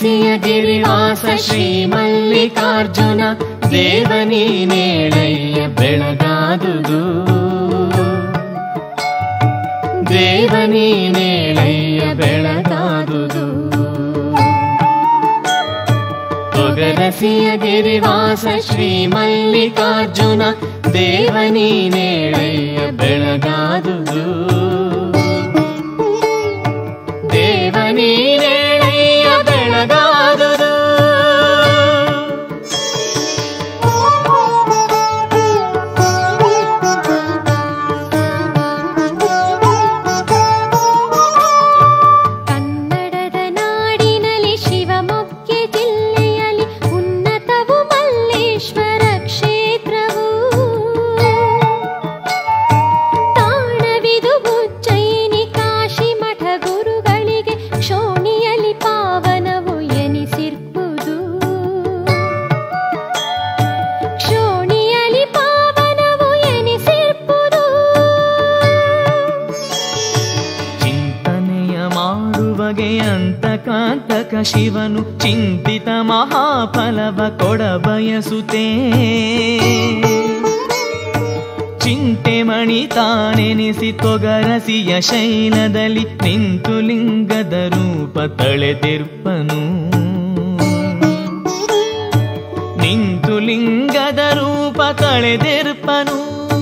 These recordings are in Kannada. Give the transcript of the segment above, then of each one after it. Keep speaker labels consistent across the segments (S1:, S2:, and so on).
S1: ತೊಗರಸಿಯ ಗಿರಿವಾಸ ಶ್ರೀ ಮಲ್ಲಿಕಾರ್ಜುನ ದೇವನೀನೇಳಯ್ಯ ಬೆಳಗಾದುದು ದೇವನೀನೇಳಯ್ಯ ಬೆಳಗಾದುದು ತೊಗರಸಿಯ ಗಿರಿವಾಸ ಶ್ರೀ ಮಲ್ಲಿಕಾರ್ಜುನ ದೇವನೀನೇಳಯ್ಯ ಬೆಳಗಾದುದು ದೇವನೀನೇಳಯ್ಯ ಬೆಳಗಾದುದು
S2: ಕನ್ನಡದ ನಾಡಿನಲ್ಲಿ ಶಿವಮೊಗ್ಗೆ ಜಿಲ್ಲೆಯಲ್ಲಿ ಉನ್ನತವು ಮಲ್ಲೇಶ್ವರ ಕ್ಷೇತ್ರವು ತಾಣವಿದು ಉಜ್ಜಯಿನಿ ಕಾಶಿ ಮಠ ಗುರುಗಳಿಗೆ ಕ್ಷೋಣಿಯಲ್ಲಿ ಪಾವನವು ಎನಿಸಿರ್ಪುದು ಕ್ಷೋಣಿಯಲ್ಲಿ ಪಾವನವು ಎನಿಸಿರ್ಪುದು
S3: ಚಿಂತನೆಯ ಮಾಡುವಗೆ ಅಂತಕಾಂತಕ ಶಿವನು ಚಿಂತಿತ ಮಹಾಫಲವ ಕೊಡ ಬಯಸುತ್ತೇ ಚಿಂತೆ ಮಣಿ ತಾನೆನಿಸಿ ತೊಗರಸಿಯ ಶೈಲದಲ್ಲಿ ನಿಂತು ಲಿಂಗದ ರೂಪ ತಳೆದಿರ್ಪನು ನಿಂತು ಲಿಂಗದ ರೂಪ ತಳೆದಿರ್ಪನು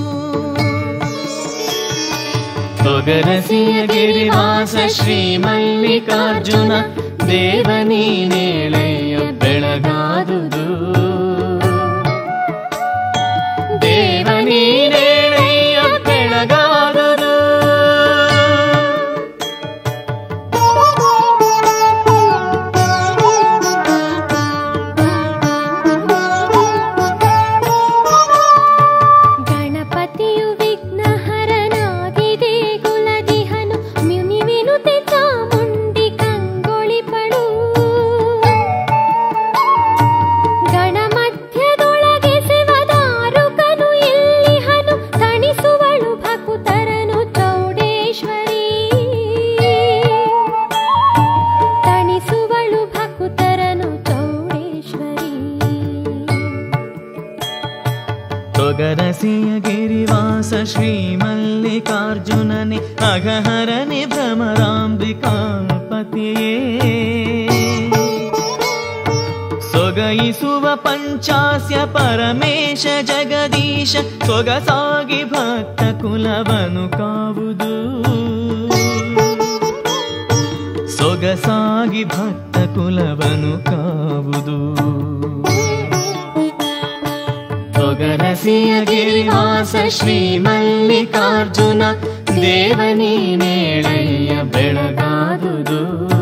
S1: ತೊಗರಸಿಯ ಗಿರಿವಾಸ ಶ್ರೀ ಮಲ್ಲಿಕಾರ್ಜುನ ದೇವನೀನೇಳಯ್ಯ ಬೆಳಗಾದುದು ದೇವನೀನೇಳಯ್ಯ ಬೆಳಗಾದುದು
S2: ಗಣಪತಿಯು ವಿಘ್ನಹರನಾಗಿದೆ ಗುಲದಿಹನು ಮ್ಯುನಿವಿನುತೆ ಚಾಮುಂಡಿ ಕಂಗೊಳಿಪಳು ಗಣಮಧ್ಯದೊಳಗೆ ಶಿವದಾರುಕನು ಇಲ್ಲಿಹನು ತಣಿಸುವಳು ಭಕುತರನು ಚೌಡೇಶ್ವರಿ ತಣಿಸುವಳು ಭಕುತರನು ಚೌಡೇಶ್ವರಿ
S3: ತೊಗರಸಿಯ ಗಿರಿವಾಸ ಶ್ರೀ ಮಲ್ಲಿಕಾರ್ಜುನನೆ ಅಗಹರನೆ ಭ್ರಮರಾಂಬಿಕಾಪತಿಯೇ ಸೊಗಯಿಸುವ ಪಂಚಾಸ್ಯ ಪರಮೇಶ ಜಗದೀಶ ಸೊಗಸಾಗಿ ಭಕ್ತ ಕುಲವನು ಕಾವುದು ಸೊಗಸಾಗಿ ಭಕ್ತ ಕುಲವನು ಕಾವುದು
S1: ತೊಗರಸಿಯ ಗಿರಿವಾಸ ಶ್ರೀ ಮಲ್ಲಿಕಾರ್ಜುನ ದೇವನೀನೇಳಯ್ಯ ಬೆಳಗಾದುದು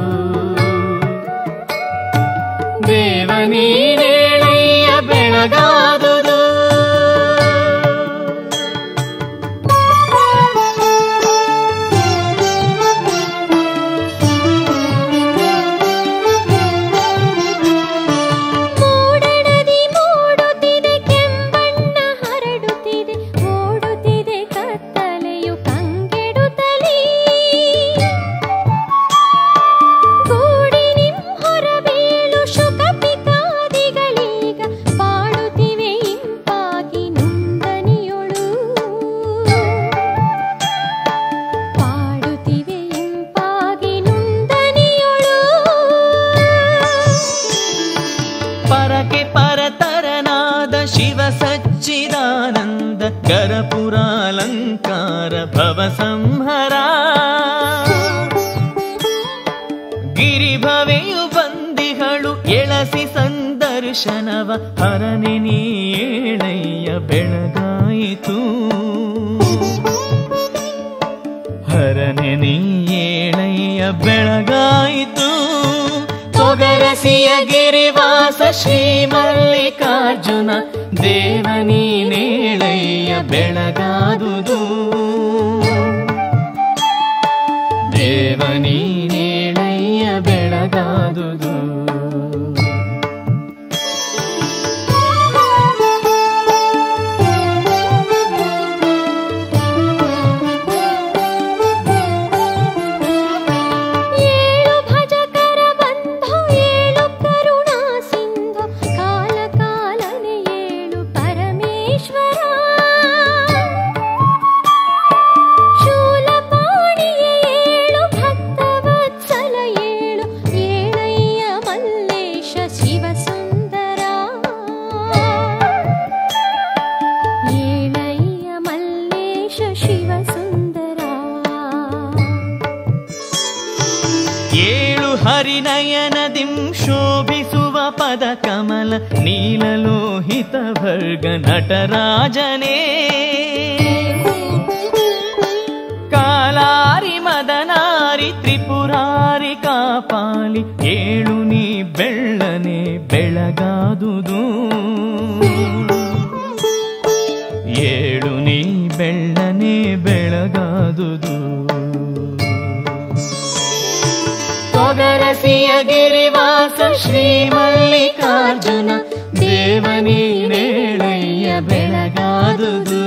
S1: ದೇವನೀನೇಳಯ್ಯ ಬೆಳಗಾದುದು
S2: ಮೂಡಣದಿ ಮೂಡುತ್ತಿದೆ ಕೆಂಬಣ್ಣ ಹರಡುತ್ತಿದೆ ಓಡುತ್ತಿದೆ ಕತ್ತಲೆಯು ಕಂಗೆಡುತ್ತಲೀ ಗೂಡಿನಿಂ ಹೊರಬೀಳು ಶುಕ ಪಿತಾದಿಗಳೀಗ ಪಾಡುತ್ತಿವೆ ಇಂಪಾಗಿ ನುಂದನಿಯೊಳು ಪಾಡುತ್ತಿವೆ ಇಂಪಾಗಿ ನುಂದನಿಯೊಳು
S3: ಪರಕೆ ಪರತರನಾದ ಶಿವ ಸಚ್ಚಿದಾನಂದ ಕರಪುರಾಲಂಕಾರ ಭವ ಸಂಹರ ಗಿರಿಭವೆಯು ಬಂದಿಗಳು ಎಳಸಿ ಸಂದರ್ಶನವ ಹರನೆ ನೀಳಯ್ಯ ಬೆಳಗಾಯಿತು ಹರನೆ ನೀಳಯ್ಯ ಬೆಳಗಾಯಿತು
S1: ತೊಗರಸಿಯ ಗಿರಿವಾಸ ಶ್ರೀ ಮಲ್ಲಿಕಾರ್ಜುನ ದೇವನೀನೇಳಯ್ಯ ಬೆಳಗಾದುದು ದೇವನೀನೇಳಯ್ಯ ಬೆಳಗಾದುದು
S2: ಏಳು ಭಜಕರ ಬಂಧು ಏಳು
S3: ಹರಿನಯನದಿಂ ಶೋಭಿಸುವ ಪದ ಕಮಲ ನೀಲಲೋಹಿತ ಭರ್ಗ ನಟರಾಜನೇ ಕಾಲಾರಿ ಮದನಾರಿ ತ್ರಿಪುರಾರಿ ಕಾಪಾಲಿ ಏಳು ನೀ ಬೆಳ್ಳನೆ ಬೆಳಗಾದುದು ಏಳು ನೀ ಬೆಳ್ಳನೆ ಬೆಳಗಾದುದು
S1: ತೊಗರಸಿಯ ಗಿರಿವಾಸ ಶ್ರೀ ಮಲ್ಲಿಕಾರ್ಜುನ ದೇವನೀನೇಳಯ್ಯ ಬೆಳಗಾದುದು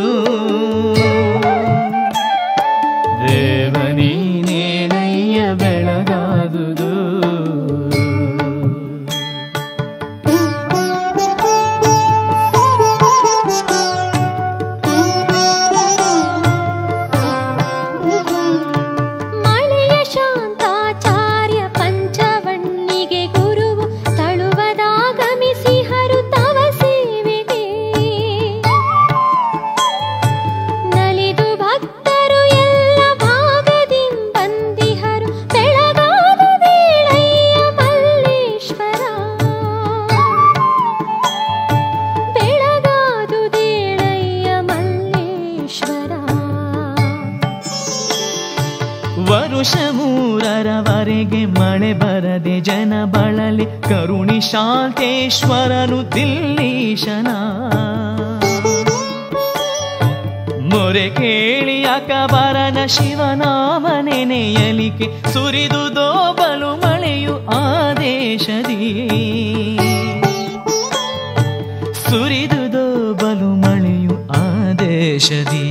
S1: ದೇವನೀನೇಳಯ್ಯ ಬೆಳಗಾದುದು
S2: ಮಳೆಯ ಶಾಂತಾಚಾರ್ಯ ಪಂಚವಣ್ಣಿಗೆ ಗುರುವು ತಳುವದಾಗಮಿಸಿ ಹರು ತವ ಸೇವೆಗೆ ನಲಿದು ಭಕ್ತರು ಎಲ್ಲ ಭಾಗದಿಂ ಬಂದಿಹರು ಬೆಳಗಾದ ವೇಳಯ್ಯ ಮಲ್ಲೇಶ್ವರ ಬೆಳಗಾದು ದೇಳಯ್ಯ ಮಲ್ಲೇಶ್ವರ
S3: ವರುಷ ಮೂರರವರೆಗೆ ಮಳೆ ಬರದೆ ಜನ ಬಳಲಿ ಕರುಣಿ ಶಾಂತೇಶ್ವರನು ದಿಲ್ಲೀಶನ ಮೊರೆ ಕೇಳಿ ಅಕಬರನ ಶಿವನಾಮ ನೆನೆಯಲಿಕೆ ಸುರಿದು ದೋಬಲು ಮಳೆಯು ಆದೇಶದಿ ಸುರಿದು ದೋಬಲು ಮಳೆಯು ಆದೇಶದಿ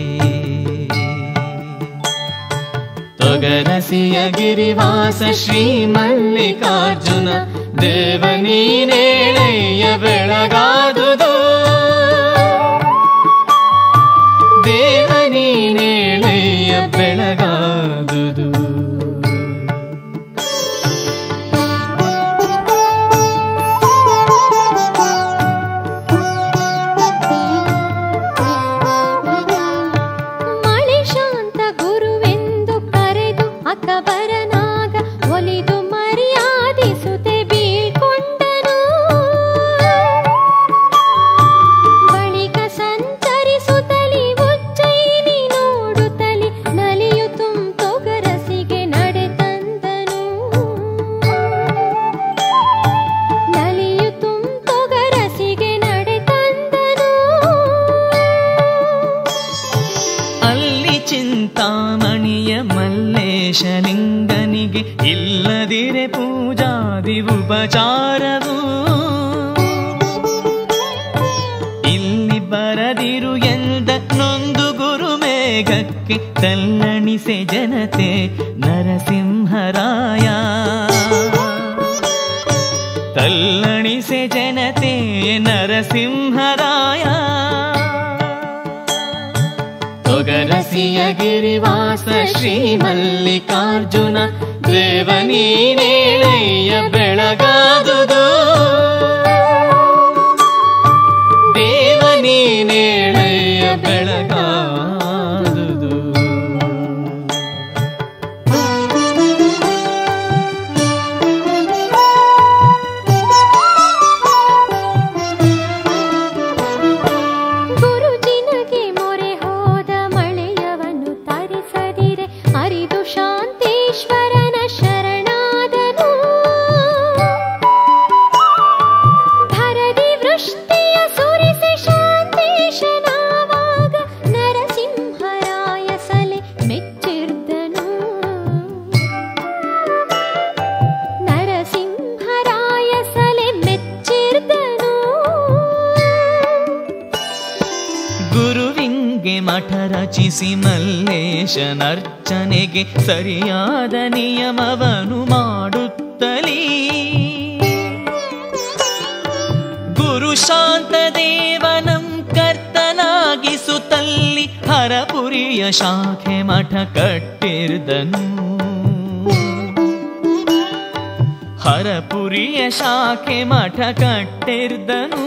S1: ತೊಗರಸಿಯ ಗಿರಿವಾಸ ಶ್ರೀ ಮಲ್ಲಿಕಾರ್ಜುನ ದೇವನೀನೇಳಯ್ಯ ಬೆಳಗಾದುದು ದೇವನೀನೇಳಯ್ಯ ಬೆಳಗಾದುದು
S2: ಮಳೆ ಶಾಂತ ಗುರುವೆಂದು ಕರೆದು ಅಕಬರನಾಗ ಒಲಿದು ಮರ್ಯಾದಿಸುತ್ತೆ ಬೀಳ್ಕೊಂಡನು ಬಳಿಕ ಸಂಚರಿಸುತ್ತಲಿ ಉಜ್ಜಯಿನಿ ನೋಡುತ್ತಲಿ ನಲಿಯು ತುಂ ತೊಗರಸಿಗೆ ನಡೆ ತಂದನು ನಲಿಯು ತುಂ ತೊಗರಸಿಗೆ ನಡೆ ತಂದನು
S3: ಅಲ್ಲಿ ಚಿಂತಾಮಣಿಯ ಮಲ್ಲೇಶಲಿಂಗನಿಗೆ ಇಲ್ಲದಿರೆ ಪೂಜಾದಿ ಉಪಚಾರವು ಇಲ್ಲಿ ಬರದಿರು ಎಂದ ನೊಂದು ಗುರು ಮೇಘಕ್ಕೆ ತಲ್ಲಣಿಸೆ ಜನತೆ ನರಸಿಂಹರಾಯ ತಲ್ಲಣಿಸೆ ಜನತೆ ನರಸಿಂಹರಾಯ
S1: ತೊಗರಸಿಯ ಗಿರಿವಾಸ ಶ್ರೀ ಮಲ್ಲಿಕಾರ್ಜುನ ದೇವನೀನೇಳಯ್ಯ ಬೆಳಗಾದುದು ದೇವನೀನೇಳಯ್ಯ ಬೆಳಗಾದುದು
S2: ಗುರುಜಿನಗೆ ಮೊರೆ ಹೋದ ಮಳೆಯವನ್ನು ತರಿಸದಿರೆ ಅರಿದು ಶಾಂತೇಶ್ವರನ ಶರಣಾದನು ಭರದಿ ವೃಷ್ಟಿಯ ಸುರಿಸಿ ಶಾಂತೇಶನಾವಾಗ ನರಸಿಂಹರಾಯ ಸಲೆ ಮೆಚ್ಚಿರ್ದನು ನರಸಿಂಹರಾಯ ಸಲೆ ಮೆಚ್ಚಿರ್ದನು
S3: ಗುರುವಿಂಗೆ ಮಠ ರಚಿಸಿ ಮಲ್ಲೇಶನರ್ಚನೆಗೆ ಸರಿಯಾದ ನಿಯಮವನು ಮಾಡುತ್ತಲೀ ಗುರು ಶಾಂತ ದೇವನಂ ಕರ್ತನಾಗಿಸುತ್ತಲ್ಲಿ ಹರಪುರಿಯ ಶಾಖೆ ಮಠ ಕಟ್ಟಿರ್ದನು ಹರಪುರಿಯ ಶಾಖೆ ಮಠ ಕಟ್ಟಿರ್ದನು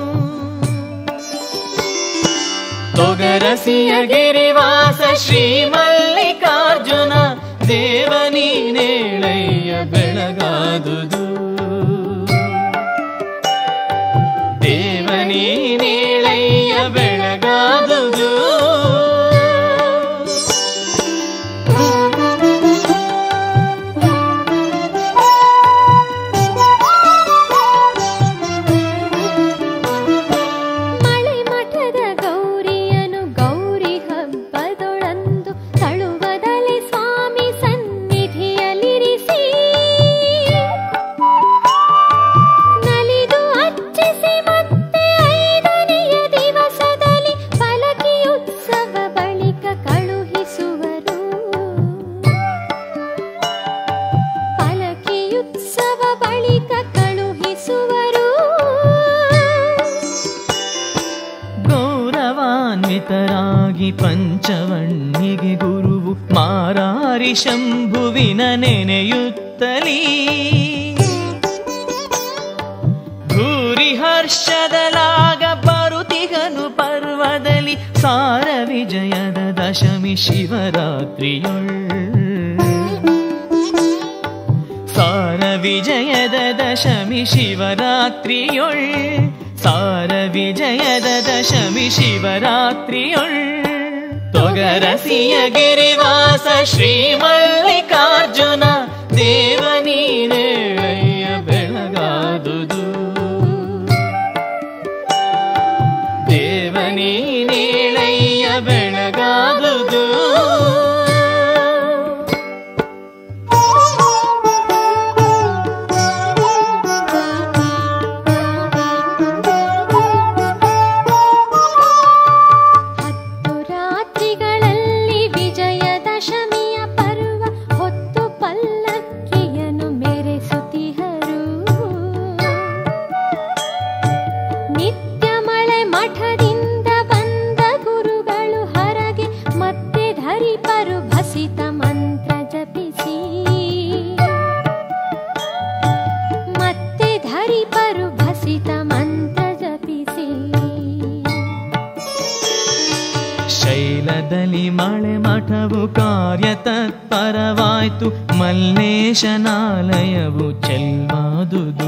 S1: ತೊಗರಸಿಯ ಗಿರಿವಾಸ ಶ್ರೀ ಮಲ್ಲಿಕಾರ್ಜುನ ದೇವನೀನೇಳಯ್ಯ ಬೆಳಗಾದು
S3: ಪಂಚವಣ್ಣಿಗೆ ಗುರುವು ಮಾರಾರಿ ಶಂಭುವಿನ ನೆನೆಯುತ್ತಲೀ ಭೂರಿ ಹರ್ಷದಲಾಗ ಬರುತಿಗನು ಪರ್ವದಲ್ಲಿ ಸಾರ ವಿಜಯದ ದಶಮಿ ಶಿವರಾತ್ರಿಯೊಳ್ ಸಾರ ವಿಜಯದ ದಶಮಿ ಶಿವರಾತ್ರಿಯೊಳ್ ಸಾರ ವಿಜಯದ ದಶಮಿ ಶಿವರಾತ್ರಿಯೊಳ್ ತೊಗರಸಿಯ ಗಿರಿವಾಸ ಶ್ರೀ ಮಲ್ಲಿಕಾರ್ಜುನ ದೇವನೀನೇಳಯ್ಯ ಬೆಳಗಾದುದು ದೇವನೀನೇಳಯ್ಯ ಬೆಳಗಾದುದು
S2: ಹತ್ತು ರಾತ್ರಿಗಳಲ್ಲಿ ವಿಜಯದಶಮಿಯ ಪರ್ವ ಹೊತ್ತು ಪಲ್ಲಕ್ಕಿಯನ್ನು ಮೆರೆಸುತ್ತಿಹರು ನಿತ್ಯ ಮಳೆ ಮಠದಿಂದ ಬಂದ ಗುರುಗಳು ಹೊರಗೆ ಮತ್ತೆ ಧರಿಪರು ಭಸಿತ ಮಂತ್ರ ಜಪಿಸಿ ಮತ್ತೆ ಧರಿಪರು ಭಸಿತ ಮಂತ್ರ ಜಪಿಸಿ
S3: ಶೈಲದಲ್ಲಿ ಮಳೆ ಮಠವು ಕಾರ್ಯ ತತ್ಪರವಾಯ್ತು ಮಲ್ಲೇಶನಾಲಯವು ಚೆಲ್ವಾದುದು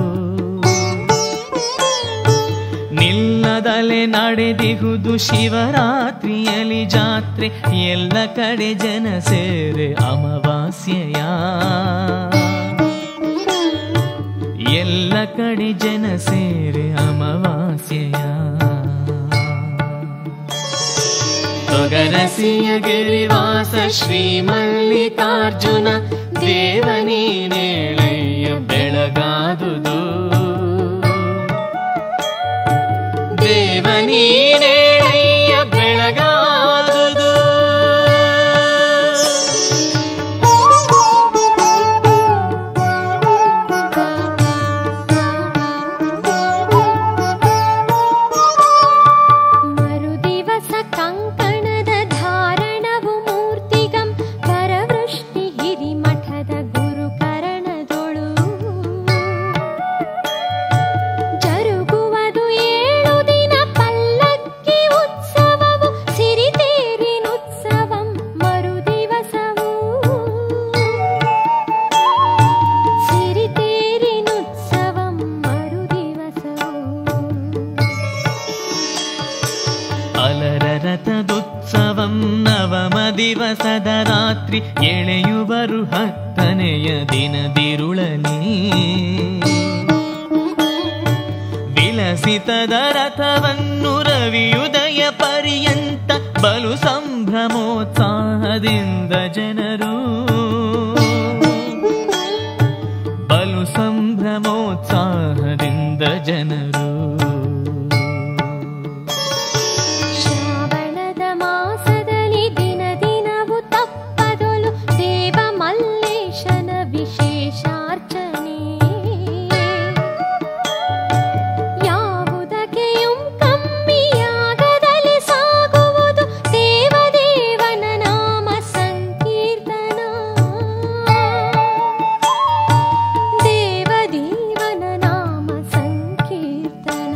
S3: ನಿಲ್ಲದಲೆ ನಡೆದಿಹುದು ಶಿವರಾತ್ರಿಯಲ್ಲಿ ಜಾತ್ರೆ ಎಲ್ಲ ಕಡೆ ಜನ ಸೇರೆ ಅಮಾವಾಸ್ಯೆಯ ಎಲ್ಲ ಕಡೆ ಜನ ಸೇರೆ ಅಮಾವಾಸ್ಯೆಯ
S1: ತೊಗರಸಿಯ ಗಿರಿವಾಸ ಶ್ರೀ ಮಲ್ಲಿಕಾರ್ಜುನ ದೇವನೀನೇಳಯ್ಯ ಬೆಳಗಾದುದು ದೇವನೀನೇಳಯ್ಯ ಬೆಳಗಾದುದು
S2: ಮರುದಿವಸ ಕಂಕಣದ ಧಾರಣವು ಮೂರ್ತಿಗಂ ಪರವೃಷ್ಟಿ ಹಿರಿಮಠದ ಗುರುಕರಣದೊಳು ಜರುಗುವುದು ಏಳು ದಿನ ಪಲ್ಲಕ್ಕಿ ಉತ್ಸವವು ಸಿರಿತೇರಿನುತ್ಸವಂ ಮರುದಿವಸವು ಸಿರಿತೇರಿನುತ್ಸವಂ ಮರುದಿವಸವು
S3: ಅಲರ ರಥದುತ್ಸವಂ ನವಮ ದಿವಸದ ರಾತ್ರಿ ಎಳೆಯುವರು ಹತ್ತನೆಯ ದಿನದಿರುಳಲಿ ವಿಲಸಿತದ ರಥವನ್ನು ರವಿಯುದಯ ಪರ್ಯಂತ ಬಲು ಸಂಭ್ರಮೋತ್ಸಾಹದಿಂದ ಜನರು ಬಲು ಸಂಭ್ರಮೋತ್ಸಾಹದಿಂದ ಜನರು
S2: ಶ್ರಾವಣದ ಮಾಸದಲ್ಲಿ ದಿನ ದಿನವು ತಪ್ಪದೊಲು ದೇವ ಮಲ್ಲೇಶನ ವಿಶೇಷಾರ್ಚನೆ ಯಾವುದಕ್ಕೆಯೂ ಕಮ್ಮಿಯಾಗದಲೆ ಸಾಗುವುದು ದೇವದೇವನ ನಾಮ ಸಂಕೀರ್ತನ ದೇವದೇವನ ನಾಮ ಸಂಕೀರ್ತನ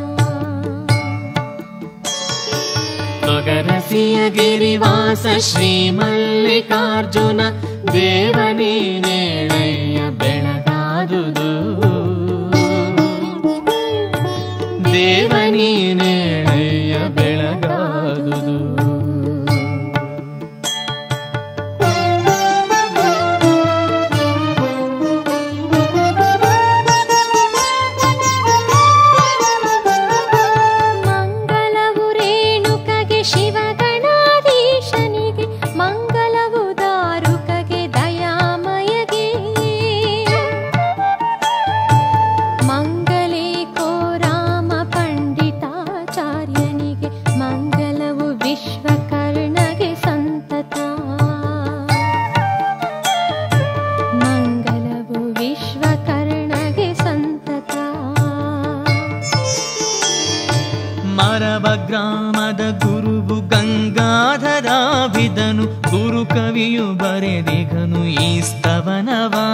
S1: ತೊಗರಸಿಯ ಗಿರಿವಾಸ ಶ್ರೀ ಮಲ್ಲಿಕಾರ್ಜುನ ದೇವನೀನೇಳಯ್ಯ ಬೆಳಗಾದುದು ದೇವನೀನೇಳಯ್ಯ ಬೆಳಗಾದುದು
S2: ಮಂಗಲವು ರೇಣುಕಗೆ ಶಿವಗಣಾಧೀಶನಿಗೆ ಮಂಗಲವು ದಾರುಕಗೆ ದಯಾಮಯಗೆ ಮಂಗಲೇ ಕೋ ರಾಮ ಪಂಡಿತಾಚಾರ್ಯಗೆ
S3: ಕವಿಯು ಬರೆದಿಗನು ಈ ಸ್ತವನವಾ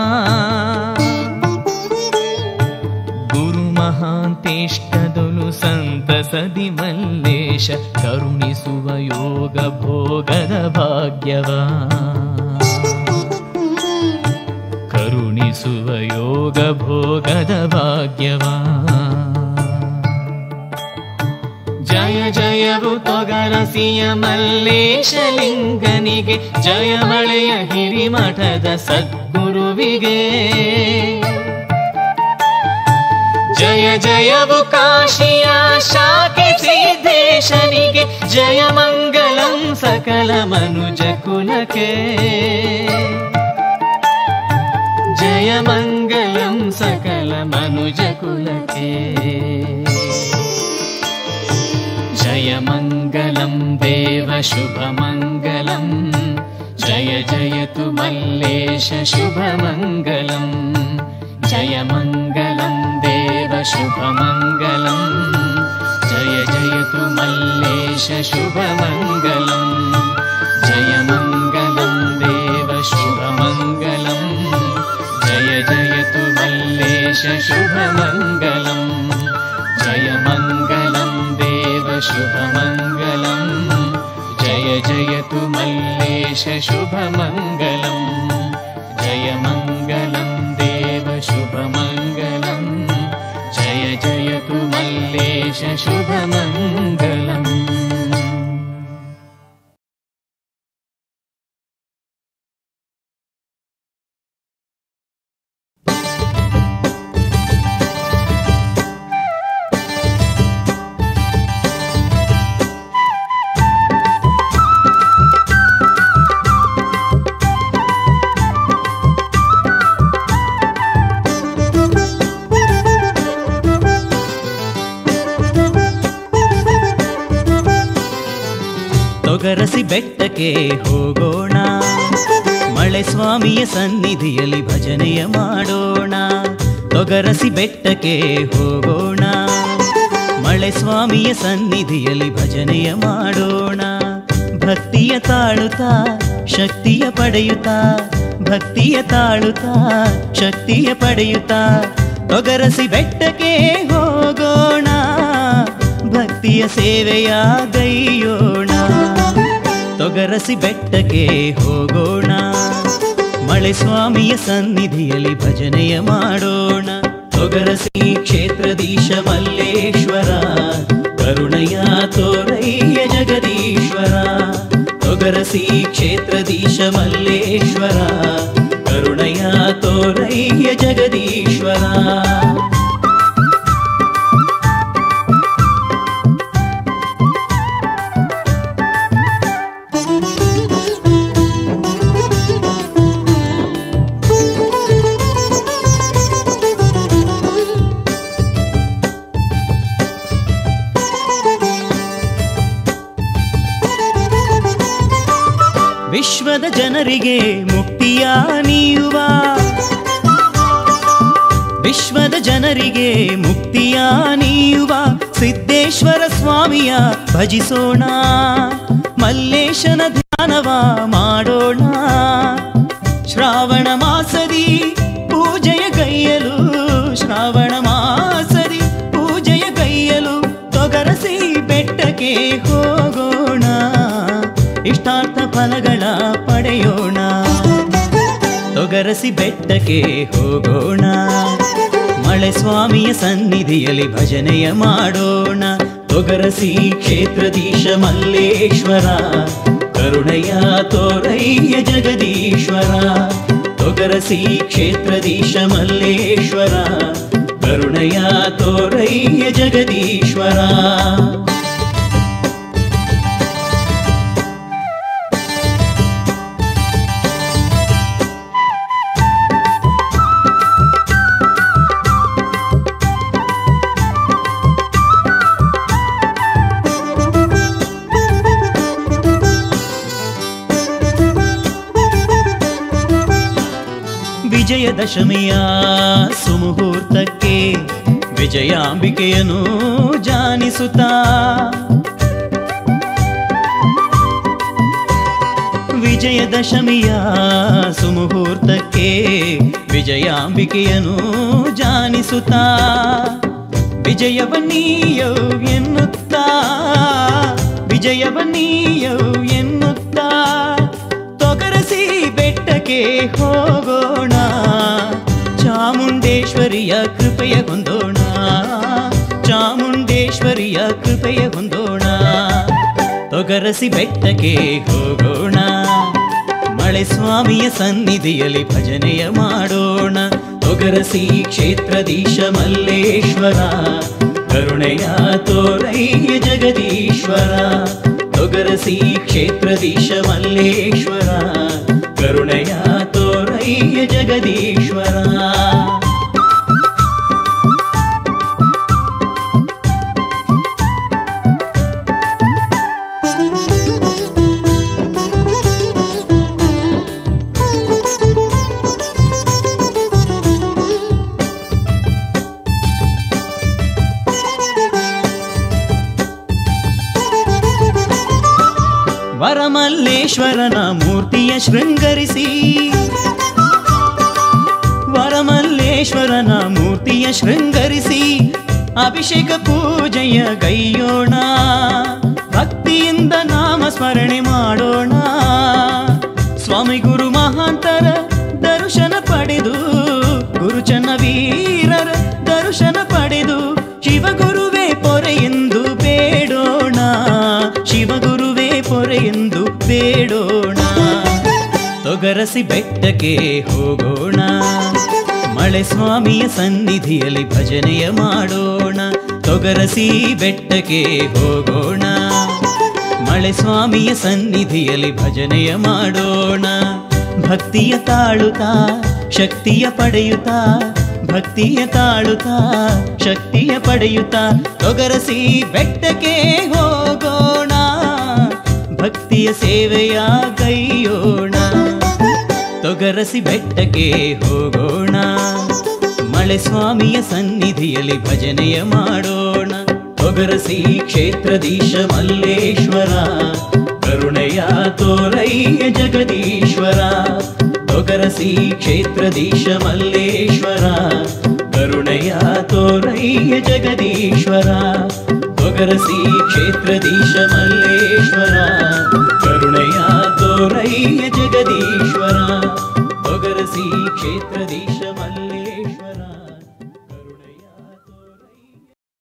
S3: ಗುರು ಮಹಾಂತೇಷ್ಟದೊಲು ಸಂತಸದಿ ಮಲ್ಲೇಶ ಕರುಣಿಸುವ ಯೋಗ ಭೋಗದ ಭಾಗ್ಯವಾ ಕರುಣಿಸುವ ಯೋಗ ಭೋಗದ ಭಾಗ್ಯವಾ ಜಯ ಜಯವು ತೊಗರಸಿಯ ಮಲ್ಲೇಶಲಿಂಗನಿಗೆ ಜಯ ಮಳೆಯ ಹಿರಿಮಠದ ಸದ್ಗುರುವಿಗೆ ಜಯ ಜಯವು ಕಾಶಿಯ ಶಾಖೆ ಸಿದ್ದೇಶನಿಗೆ ಜಯ ಮಂಗಲಂ ಸಕಲ ಮನುಜ ಕುಲಕ್ಕೆ ಜಯ ಮಂಗಲಂ ಸಕಲ ಮನುಜ ಕುಲಕ್ಕೆ जय मङ्गलं देव शुभमङ्गलम् जय जयतु मल्लेश शुभमङ्गलम् जय मङ्गलं देव शुभमङ्गलम् जय जयतु मल्लेश शुभमङ्गलम् जय मङ्गलं देव शुभमङ्गलम् जय जयतु मल्लेश शुभमङ्गलम् जय मङ्गलं देव शुभमङ्गलम् जय जयतु मल्लेश शुभमङ्गलम् जय मङ्गलं देव शुभमङ्गलम् जय जयतु मल्लेश शुभमङ्गलम् ತೊಗರಸಿ ಬೆಟ್ಟಕ್ಕೆ ಹೋಗೋಣ ಮಳೆ ಸ್ವಾಮಿಯ ಸನ್ನಿಧಿಯಲ್ಲಿ ಭಜನೆಯ ಮಾಡೋಣ ತೊಗರಸಿ ಬೆಟ್ಟಕ್ಕೆ ಹೋಗೋಣ ಮಳೆ ಸ್ವಾಮಿಯ ಸನ್ನಿಧಿಯಲ್ಲಿ ಭಜನೆಯ ಮಾಡೋಣ ಭಕ್ತಿಯ ತಾಳುತ್ತಾ ಶಕ್ತಿಯ ಪಡೆಯುತ್ತಾ ಭಕ್ತಿಯ ತಾಳುತ್ತಾ ಶಕ್ತಿಯ ಪಡೆಯುತ್ತಾ ತೊಗರಸಿ ಬೆಟ್ಟಕ್ಕೆ ಹೋಗೋಣ ಭಕ್ತಿಯ ಸೇವೆಯ ಗೈಯೋಣ ತೊಗರಸಿ ಬೆಟ್ಟಕ್ಕೆ ಹೋಗೋಣ ಮಳೆ ಸ್ವಾಮಿಯ ಸನ್ನಿಧಿಯಲ್ಲಿ ಭಜನೆಯ ಮಾಡೋಣ ತೊಗರಸಿ ಕ್ಷೇತ್ರದೀಶ ಮಲ್ಲೇಶ್ವರ ಕರುಣಯ ತೋರಯ್ಯ ಜಗದೀಶ್ವರ ತೊಗರಸಿ ಕ್ಷೇತ್ರದೀಶ ಮಲ್ಲೇಶ್ವರ ಕರುಣಯ ತೋರಯ್ಯ ಜಗದೀಶ್ವರ ವಿಶ್ವದ ಜನರಿಗೆ ಮುಕ್ತಿಯ ನೀಯುವ ವಿಶ್ವದ ಜನರಿಗೆ ಮುಕ್ತಿಯ ನೀಯುವ ಸಿದ್ದೇಶ್ವರ ಸ್ವಾಮಿಯ ಭಜಿಸೋಣ ಮಲ್ಲೇಶನ ಧ್ಯಾನವ ಮಾಡೋಣ ಶ್ರಾವಣ ಮಾಸದಿ ಪೂಜೆಯ ಗೈಯಲು ಶ್ರಾವಣ ಮಾಸದಿ ಪೂಜೆಯ ಗೈಯಲು ತೊಗರಸಿ ಬೆಟ್ಟಕ್ಕೆ ಹೋಗೋಣ ಇಷ್ಟಾರ್ಥ ಫಲಗಳ ಪಡೆಯೋಣ ತೊಗರಸಿ ಬೆಟ್ಟಕ್ಕೆ ಹೋಗೋಣ ಮಳೆ ಸ್ವಾಮಿಯ ಸನ್ನಿಧಿಯಲ್ಲಿ ಭಜನೆಯ ಮಾಡೋಣ ತೊಗರಸಿ ಕ್ಷೇತ್ರದೀಶ ಮಲ್ಲೇಶ್ವರ ಕರುಣೆಯ ತೋರಯ್ಯ ಜಗದೀಶ್ವರ ತೊಗರಸಿ ಕ್ಷೇತ್ರದೀಶ ಮಲ್ಲೇಶ್ವರ ಕರುಣೆಯ ತೋರಯ್ಯ ಜಗದೀಶ್ವರ ವಿಜಯದಶಮಿಯ ಸುಮುಹೂರ್ತಕ್ಕೆ ವಿಜಯಾಂಬಿಕೆಯನ್ನು ಜಾನಿಸುತ್ತಾ ವಿಜಯದಶಮಿಯ ಸುಮುಹೂರ್ತಕ್ಕೆ ವಿಜಯಾಂಬಿಕೆಯನು ಜಾನಿಸುತ್ತಾ ವಿಜಯವನ್ನೀಯವು ಎನ್ನುತ್ತಾ ವಿಜಯವನ್ನೀಯವು ಎನ್ನುತ್ತಾ ತೊಗರಸಿ ಬೆಟ್ಟಕ್ಕೆ ಹೋಗೋಣ ಚಾಮುಂಡೇಶ್ವರಿಯ ಕೃಪೆಯ ಹೊಂದೋಣ ಚಾಮುಂಡೇಶ್ವರಿಯ ಕೃಪೆಯ ಹೊಂದೋಣ ತೊಗರಸಿ ಬೆಟ್ಟಕ್ಕೆ ಹೋಗೋಣ ಮಳೆ ಸ್ವಾಮಿಯ ಸನ್ನಿಧಿಯಲ್ಲಿ ಭಜನೆಯ ಮಾಡೋಣ ತೊಗರಸಿ ಕ್ಷೇತ್ರದೀಶ ಮಲ್ಲೇಶ್ವರ ಕರುಣೆಯ ತೋರಯ್ಯ ಜಗದೀಶ್ವರ ತೊಗರಸಿ ಕ್ಷೇತ್ರದೀಶ ಮಲ್ಲೇಶ್ವರ ಕರುಣೆಯ ತೋರಯ್ಯ ಜಗದೀಶ್ವರ ವರಮಲ್ಲೇಶ್ವರನ ಮೂರ್ತಿಯ ಶೃಂಗರಿಸಿ ವರಮಲ್ಲೇಶ್ವರನ ಮೂರ್ತಿಯ ಶೃಂಗರಿಸಿ ಅಭಿಷೇಕ ಪೂಜೆಯ ಗೈಯೋಣ ಭಕ್ತಿಯಿಂದ ನಾಮ ಸ್ಮರಣೆ ಮಾಡೋಣ ಸ್ವಾಮಿ ಗುರು ಮಹಾಂತರ ದರ್ಶನ ಪಡೆದು ಗುರುಚನ ವೀರರ ದರ್ಶನ ಪಡೆದು ಶಿವಗುರುವೇ ಪೊರೆ ಎಂದು ಬೇಡೋಣ ಶಿವಗುರುವೇ ಪೊರೆ ಎಂದು ಬೇಡೋಣ ತೊಗರಸಿ ಬೆಟ್ಟಕ್ಕೆ ಹೋಗೋಣ ಮಳೆ ಸ್ವಾಮಿಯ ಸನ್ನಿಧಿಯಲ್ಲಿ ಭಜನೆಯ ಮಾಡೋಣ ತೊಗರಸಿ ಬೆಟ್ಟಕ್ಕೆ ಹೋಗೋಣ ಮಳೆ ಸ್ವಾಮಿಯ ಸನ್ನಿಧಿಯಲ್ಲಿ ಭಜನೆಯ ಮಾಡೋಣ ಭಕ್ತಿಯ ತಾಳುತ್ತಾ ಶಕ್ತಿಯ ಪಡೆಯುತ್ತಾ ಭಕ್ತಿಯ ತಾಳುತ್ತಾ ಶಕ್ತಿಯ ಪಡೆಯುತ್ತಾ ತೊಗರಸಿ ಬೆಟ್ಟಕ್ಕೆ ಹೋಗೋಣ ಭಕ್ತಿಯ ಸೇವೆಯ ಕೈಯೋಣ ತೊಗರಸಿ ಬೆಟ್ಟಕ್ಕೆ ಹೋಗೋಣ ಮಳೆ ಸ್ವಾಮಿಯ ಸನ್ನಿಧಿಯಲ್ಲಿ ಭಜನೆಯ ಮಾಡೋಣ ತೊಗರಸಿ ಕ್ಷೇತ್ರದೀಶ ಮಲ್ಲೇಶ್ವರ ಕರುಣೆಯ ತೋರಯ್ಯ ಜಗದೀಶ್ವರ ತೊಗರಸಿ ಕ್ಷೇತ್ರದೀಶ ಮಲ್ಲೇಶ್ವರ ಕರುಣೆಯ ತೋರಯ್ಯ ಜಗದೀಶ್ವರ ತೊಗರಸಿ ಕ್ಷೇತ್ರದೀಶ ಮಲ್ಲೇಶ್ವರ ಕರುಣೆಯ ತೋರಯ್ಯ ಜಗದೀಶ್ವರ ತೊಗರಸಿ ಕ್ಷೇತ್ರದೀಶ ಮಲ್ಲೇಶ್ವರ ಕರುಣೆಯ ತೋರಯ್ಯ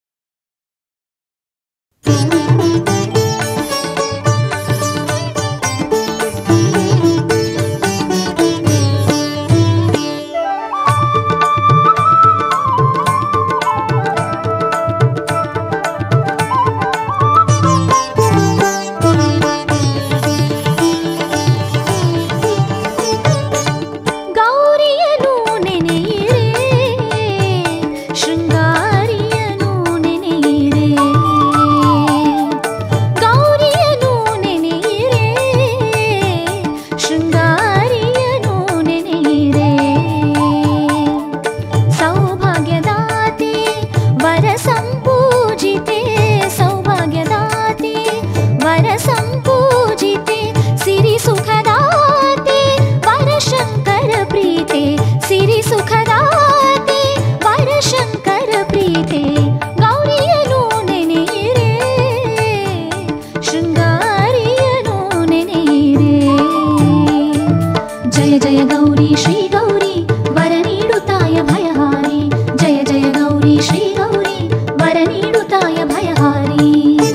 S2: ಗೌರಿಯನು ನೆನೆಯಿರೆ ಶೃಂಗಾರಿಯನು ನೆನೆಯಿರೆ ಗೌರಿಯನು ನೆನೆಯಿರೆ ಶೃಂಗಾರಿಯನು ನೆನೆಯಿರೆ ಸೌಭಾಗ್ಯದಾತೆ ವರ ಸಂಪೂಜಿತೆ ಸೌಭಾಗ್ಯದಾತೆ ವರ ಸಂಪೂಜಿತೆ ಸಿರಿ ಸುಖದಾತೆ ವರ ಶಂಕರ ಪ್ರೀತೆ ಸಿರಿ ಸುಖದಾತೆ ವರ ಶಂಕರ ಪ್ರೀತೆ ಗೌರಿಯನು ನೆನೆಯಿರೆ ಶೃಂಗಾರಿಯನು ನೆನೆಯಿರೆ ಜಯ ಜಯ ಗೌರಿ ಶ್ರೀ ಗೌರಿ ವರ ನೀಡುತ್ತಾಯ ಭಯಹಾರಿ ಜಯ ಜಯ ಗೌರಿ ಶ್ರೀ ಗೌರಿ ವರ ನೀಡುತ್ತಾಯ ಭಯಹಾರಿ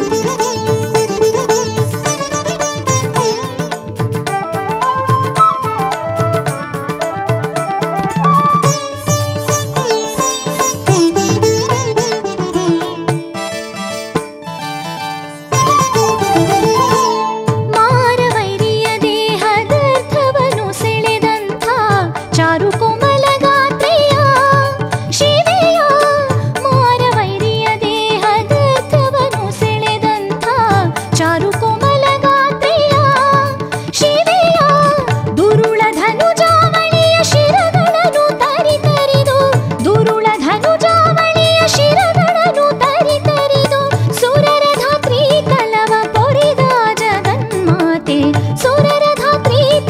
S2: ಮಾರವೈರಿಯ ದೇಹದರ್ಥವನು ಸೆಳೆದಂಥ ಚಾರು ಕೋಮಲ ಗಾತ್ರೆಯ ಶಿವೆಯ ಮಾರವೈರಿಯ ದೇಹದರ್ಥವನು ಸೆಳೆದಂಥ ಚಾರು ಕೋಮಲ ಗಾತ್ರೆಯ ಶಿವೆಯ ದುರುಳ ಧನುಜಾವಳಿಯ ಶಿರಗಳನ್ನು ತರಿ ತರಿದು ದುರುಳ ಧನುಜಾವಳಿಯ ಶಿರಗಳನ್ನು ತರಿ ತರಿದು ಸುರರ ಧಾತ್ರಿ ಕಲವ ಪೊರೆದ ಜಗನ್ಮಾತೆ ಸುರರ ಧಾತ್ರಿ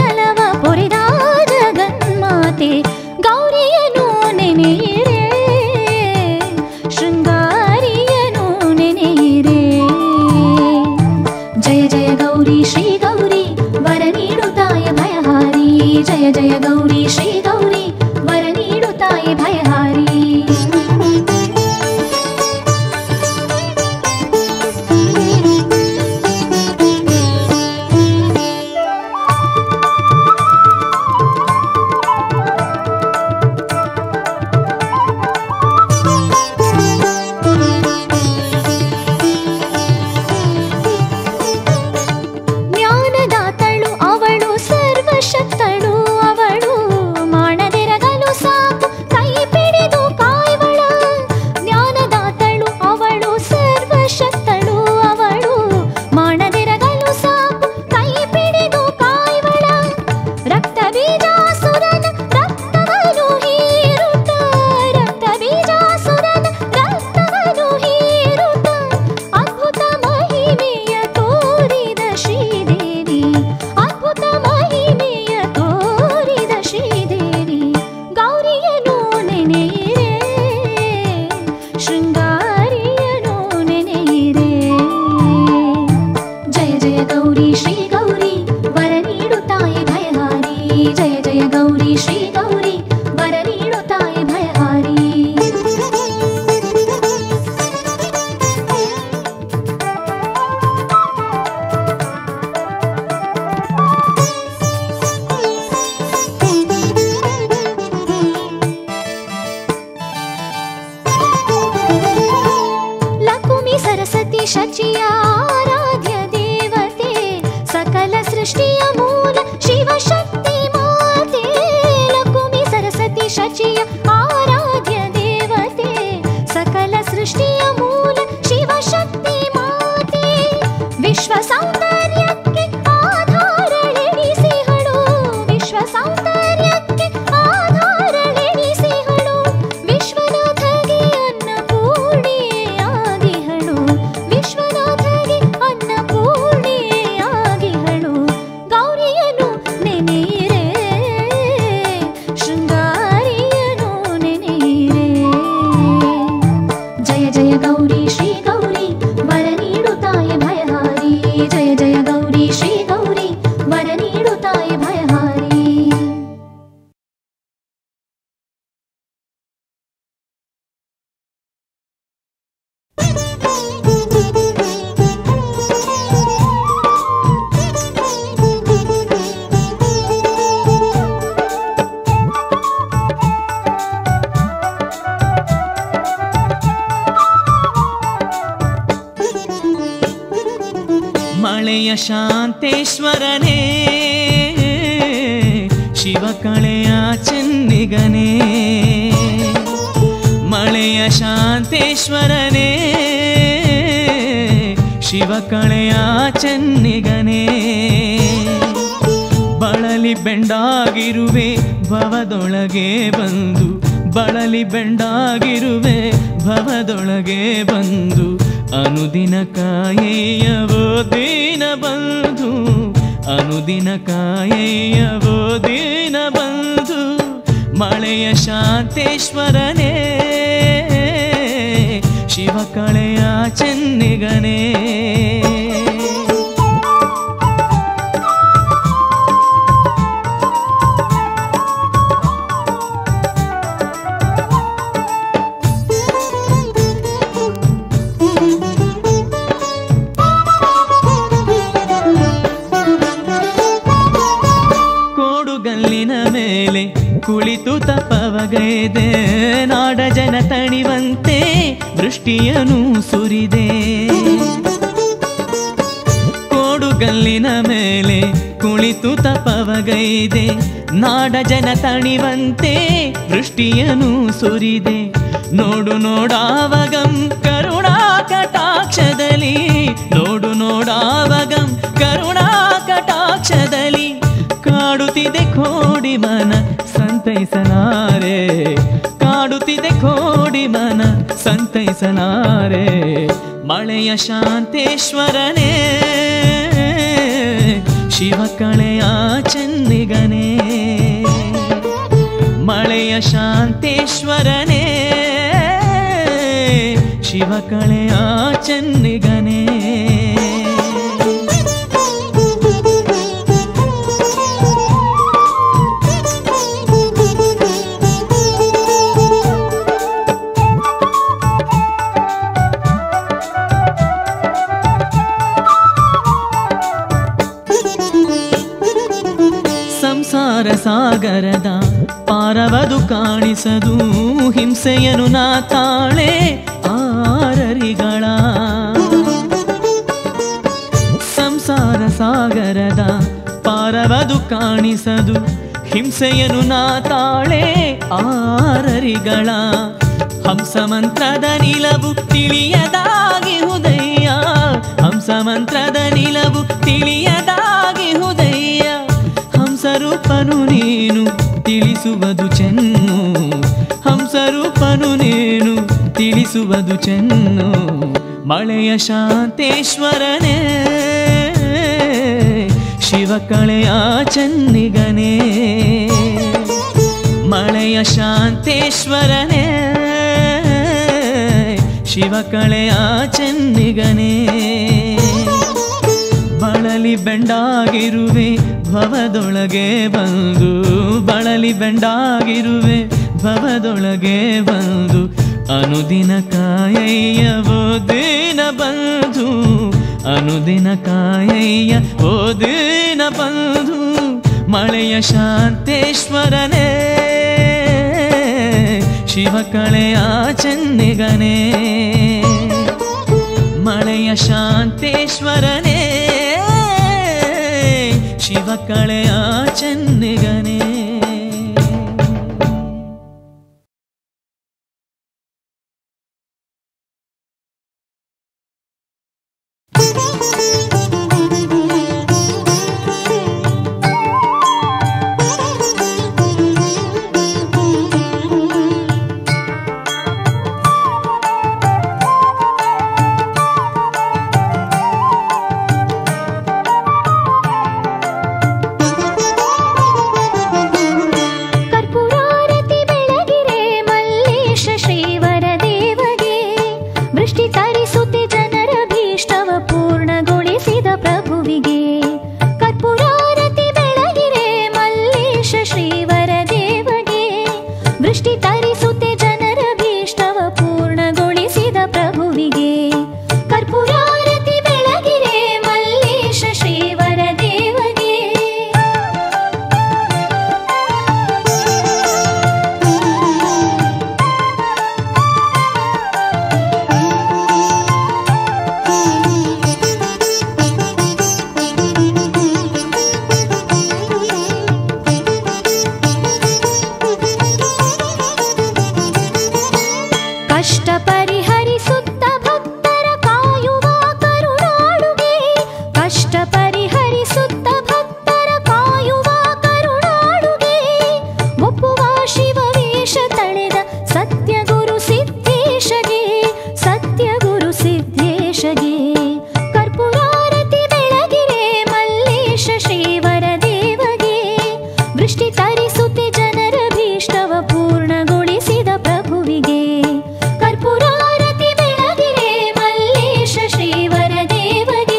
S2: ಶ್ರೀ ಗೌರಿ ವರ ನೀಡು ತಾಯಿ ಭಯಹಾರಿ ಜ್ಞಾನದಾತಳು ಅವಳು ಸರ್ವಶಕ್ತಳು ಅವಳು ಮಾಡದಿರಗಲು ಸಾಕು ಕೈ ಪಿಡಿದು ಕಾಯ್ವಳ ಜ್ಞಾನದಾತಳು ಅವಳು ಸರ್ವಶಕ್ತಳು ಅವಳು ಮಾಡದಿರಗಲು ಸಾಕು ಕೈ ಪಿಡಿದು ಕಾಯ್ವಳ ರಕ್ತ ಬೀಜಾಸುರನ ರಕ್ತವನು ಹೀರುತ್ತ ರಕ್ತ ಬೀಜಾಸುರನ ರಕ್ತವನು ಹೀರುತ್ತ ಅದ್ಭುತ ಮಹಿಮೆಯ ತೋರಿದ ಶ್ರೀದೇವಿ ಅದ್ಭುತ ಮಹಿಮೆಯ ತೋರಿದ ಶ್ರೀದೇವಿ ಗೌರಿಯನು ನೆನೆಯಿರೆ ಶೃಂಗಾರಿಯನು ನೆನೆಯಿರೆ ಜಯ ಜಯ ಗೌರಿ ಶ್ರೀ ಗೌರಿ ವರ ನೀಡು ತಾಯಿ ಭಯಹಾರಿ ಜಯ ಜಯ ಗೌರಿ ಶ್ರೀ ಗೌರಿ ವರ ನೀಡು ತಾಯಿ ಭಯಹಾರಿ ಲಕುಮಿ ಸರಸ್ವತಿ ಶಚಿಯ ಆರಾಧ್ಯ ದೇವತೆ ಸಕಲ ಸೃಷ್ಟಿಯ ಮೂಲ ಶಿವಶಕ್ತಿ ಮಾತೆ ಲಕುಮಿ ಸರಸ್ವತಿ ಶಚಿಯ ಆರಾಧ್ಯ ದೇವತೆ ಸಕಲ ಸೃಷ್ಟಿಯ ಮೂಲ ಶಿವಶಕ್ತಿ ಮಾತೆ ವಿಶ್ವ ಸೌಂದರ್ಯಕ್ಕೆ ಆಧಾರಳೆನಿಸಿಹಳು ವಿಶ್ವ ಸೌಂದರ್ಯಕ್ಕೆ ಆಧಾರಳೆನಿಸಿಹಳು ವಿಶ್ವನಾಥಗೆ ಅನ್ನಪೂರ್ಣೆಯಾಗಿಹಳು ವಿಶ್ವನಾಥಗೆ ಅನ್ನಪೂರ್ಣೆಯಾಗಿಹಳು ಗೌರಿಯನು ನೆನೆಯಿರೆ ಶೃಂಗಾರಿಯನು ನೆನೆಯಿರೆ ಜಯ ಜಯ ಗೌರಿ ಶ್ರೀ ಗೌರಿ ವರ ನೀಡು ತಾಯಿ ಭಯಹಾರಿ ಜಯ ಜಯ ಗೌರಿ ಶ್ರೀ ಗೌರಿ ವರ ನೀಡು ತಾಯಿ ಭಯಹಾರಿ
S3: ಮಳೆಯ ಶಾಂತೇಶ್ವರನೇ ಶಿವ ಕಳೆಯ ಚೆನ್ನಿಗನೇ ಮಳೆಯ ಶಾಂತೇಶ್ವರನೇ ಶಿವ ಕಳೆಯ ಚೆನ್ನಿಗನೇ ಬಳಲಿ ಬೆಂಡಾಗಿರುವೆ ಭವದೊಳಗೆ ಬಂದು ಬಳಲಿ ಬೆಂಡಾಗಿರುವೆ ಭವದೊಳಗೆ ಬಂದು ಅನುದಿನ ಕಾಯೆಯವೋ ದೀನ ಬಂಧು ಅನುದಿನ ಕಾಯೆಯವೋ ದೀನ ಬಂಧು ಮಳೆಯ ಶಾಂತೇಶ್ವರನೇ ಶಿವ ಕಳೆಯ ಚೆನ್ನಿಗನೇ ಕೋಡುಗಲ್ಲಿನ ಮೇಲೆ ಕುಳಿತು ತಪವಗೈದೆ ನಾಡ ಜನ ತಣಿವಂತೆ ದೃಷ್ಟಿಯನು ಸುರಿದೆ ಕೋಡುಗಲ್ಲಿನ ಮೇಲೆ ಕುಳಿತು ತಪವಗೈದೆ ನಾಡ ಜನ ತಣಿವಂತೆ ದೃಷ್ಟಿಯನು ಸುರಿದೆ ನೋಡು ನೋಡಾವಗಂ ಕರುಣಾ ಕಟಾಕ್ಷದಲ್ಲಿ ನೋಡು ನೋಡಾವಗಂ ಕರುಣಾ ಕಟಾಕ್ಷದಲ್ಲಿ ಕಾಡುತ್ತಿದೆ ಕೋಡಿ ಮನ ಸಂತೈಸಲಾರೆ ಕಾಡುತ್ತಿದೆ ಕೋಡಿ ಮನ ಸಂತೈಸಲಾರೆ ಮಳೆಯ ಶಾಂತೇಶ್ವರನೇ ಶಿವ ಕಳೆಯ ಚೆನ್ನಿಗನೇ ಮಳೆಯ ಶಾಂತೇಶ್ವರನೇ ಶಿವ ಕಳೆಯ ಚೆನ್ನಿಗನೇ
S2: Thank you.
S3: ಪಾರವದು ಕಾಣಿಸದು ಹಿಂಸೆಯನು ನಾ ತಾಳೆ ಆರರಿಗಳ ಸಂಸಾರ ಸಾಗರದ ಪಾರವದು ಕಾಣಿಸದು ಹಿಂಸೆಯನು ನಾ ತಾಳೆ ಆರರಿಗಳ ಹಂಸ ಮಂತ್ರದ ನಿಲವು ತಿಳಿಯದಾಗಿ ಹುದಯ್ಯ ಹಂಸ ಮಂತ್ರದ ನಿಲವು ತಿಳಿಯದಾಗಿ ಹುದಯ್ಯ ಹಂಸರೂಪನು ನೀನು ತಿಳಿಸುವುದು ಚೆನ್ನು ಹಂಸರೂಪನು ನೀನು ತಿಳಿಸುವುದು ಚೆನ್ನು ಮಳೆಯ ಶಾಂತೇಶ್ವರನೇ ಶಿವಕಳೆಯ ಚೆನ್ನಿಗನೇ ಮಳೆಯ ಶಾಂತೇಶ್ವರನೇ ಶಿವಕಳೆಯ ಚೆನ್ನಿಗನೇ ಬಳಲಿ ಬೆಂಡಾಗಿರುವೆ ಭವದೊಳಗೆ ಬಂದು ಬಳಲಿ ಬೆಂಡಾಗಿರುವೆ ಭವದೊಳಗೆ ಬಂದು ಅನುದಿನ ಕಾಯಯ್ಯವೋ ದಿನ ಬಂಧು ಅನುದಿನ ಕಾಯಯ್ಯ ಓ ದಿನ ಬಂಧು ಮಳೆಯ ಶಾಂತೇಶ್ವರನೇ ಶಿವಕಳೆಯ ಚೆನ್ನಿಗನೇ ಮಳೆಯ ಶಾಂತೇಶ್ವರನೇ ಶಿವಕಳೆಯ ಚೆನ್ನಿಗನೇ
S2: ಕರ್ಪೂರಾರತಿ ಬೆಳಗಿರೆ ಮಲ್ಲೇಶ ಶ್ರೀವರ ದೇವಗೆ ವೃಷ್ಟಿ ತರಿಸುತ್ತೆ ಜನರ ಭೀಷ್ಟವ ಪೂರ್ಣಗೊಳಿಸಿದ ಪ್ರಭುವಿಗೆ ಕರ್ಪೂರಾರತಿ ಬೆಳಗಿರೆ ಮಲ್ಲೇಶ ಶ್ರೀವರ ದೇವಗೆ ವೃಷ್ಟಿ ತರಿಸುತ್ತೆ ಜನರ ಭೀಷ್ಟವ ಪೂರ್ಣಗೊಳಿಸಿದ ಪ್ರಭುವಿಗೆ ಕರ್ಪೂರಾರತಿ ಬೆಳಗಿರೆ ಮಲ್ಲೇಶ ಶ್ರೀವರ ದೇವಗೆ ಕಷ್ಟ ಪರಿಹರಿಸುತ್ತ ಭಕ್ತರ ಕಾಯುವ ಕರುಣಾಳುಗೆ ಕಷ್ಟ ಪರಿಹರಿಸುತ್ತ ಭಕ್ತರ ಕಾಯುವ ಕರುಣಾಳುಗೆ ಒಪ್ಪುವ ಶಿವ ವೇಷ ತಳೆದ ಸತ್ಯ ಗುರು ಸಿದ್ದೇಶಗೆ ಸತ್ಯ ಗುರು ಸಿದ್ದೇಶಗೆ ಕರ್ಪೂರಾರತಿ ಬೆಳಗಿರೆ ಮಲ್ಲೇಶ ಶ್ರೀವರ ದೇವಗೆ ವೃಷ್ಟಿ ತರಿಸುತ್ತೆ ಜನರ ಭೀಷ್ಟವ ಪೂರ್ಣಗೊಳಿಸಿದ ಪ್ರಭುವಿಗೆ ಕರ್ಪೂರಾರತಿ ಬೆಳಗಿರೆ ಮಲ್ಲೇಶ ಶ್ರೀವರ ದೇವಗೆ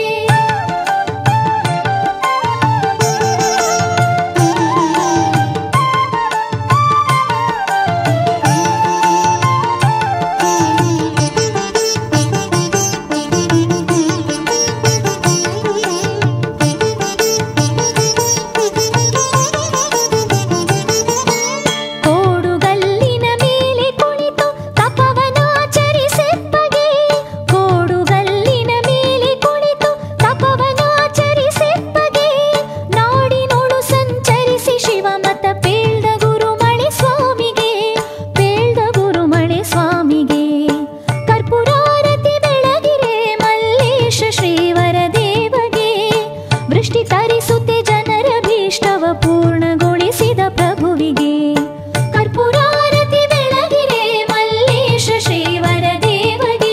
S2: ಕೋಡುಗಲ್ಲಿನ ಮೇಲೆ ಕುಳಿತು ತಪವನಾಚರಿಸೆಪ್ಪಗೆ ಕೋಡುಗಲ್ಲಿನ ಮೇಲೆ ಕುಳಿತು ತಪವನಾಚರಿಸೆಪ್ಪಗೆ ನಾಡಿನೋಡು ಸಂಚರಿಸಿ ಶಿವಮತ ಪೇಳ್ದ ಗುರುಮಳೆ ಸ್ವಾಮಿಗೆ ಪೇಳ್ದ ಗುರುಮಳೆ ಸ್ವಾಮಿಗೆ ಕರ್ಪೂರಾರತಿ ಬೆಳಗಿರೆ ಮಲ್ಲೇಶ ಶ್ರೀವರ ದೇವಗೆ ವೃಷ್ಟಿ ತರಿಸುತ್ತೆ ಜನರ ಭೀಷ್ಟವ ಪೂರ್ಣಗೊಳಿಸಿದ ಪ್ರಭುವಿಗೆ ಕರ್ಪೂರಾರತಿ ಬೆಳಗಿರೆ ಮಲ್ಲೇಶ ಶ್ರೀವರ ದೇವಗೆ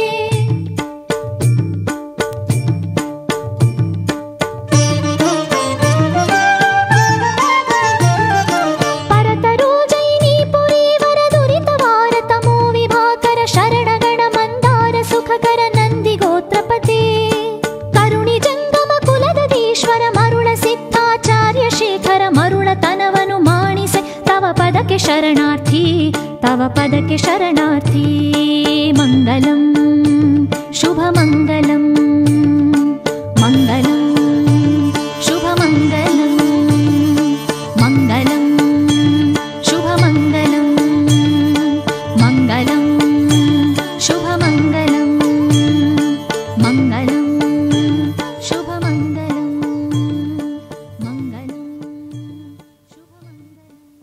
S2: ಪರತರೋ ಜೈನಿ ಪುರೀವರ ದುರಿತವಾರ ತಮೋ ವಿಭಾಕರ ಶರಣಗಣ ಮಂದಾರ ಸುಖಕರ ನಂದಿ ಗೋತ್ರಪತಿ ಕರುಣಿ ಜಂಗಮ ಕುಲದೀಶ್ವರ ಮರುಳ ಸಿದ್ಧಾಚಾರ್ಯ ಶೇಖರ ಮರುಳ ತನವನು ಮಾಣಿಸೆ ತವ ಪದಕ್ಕೆ ಶರಣಾರ್ಥಿ ತವ ಪದಕ್ಕೆ ಶರಣಾರ್ಥಿ ಮಂಗಲಂ ಶುಭ ಮಂಗಲಂ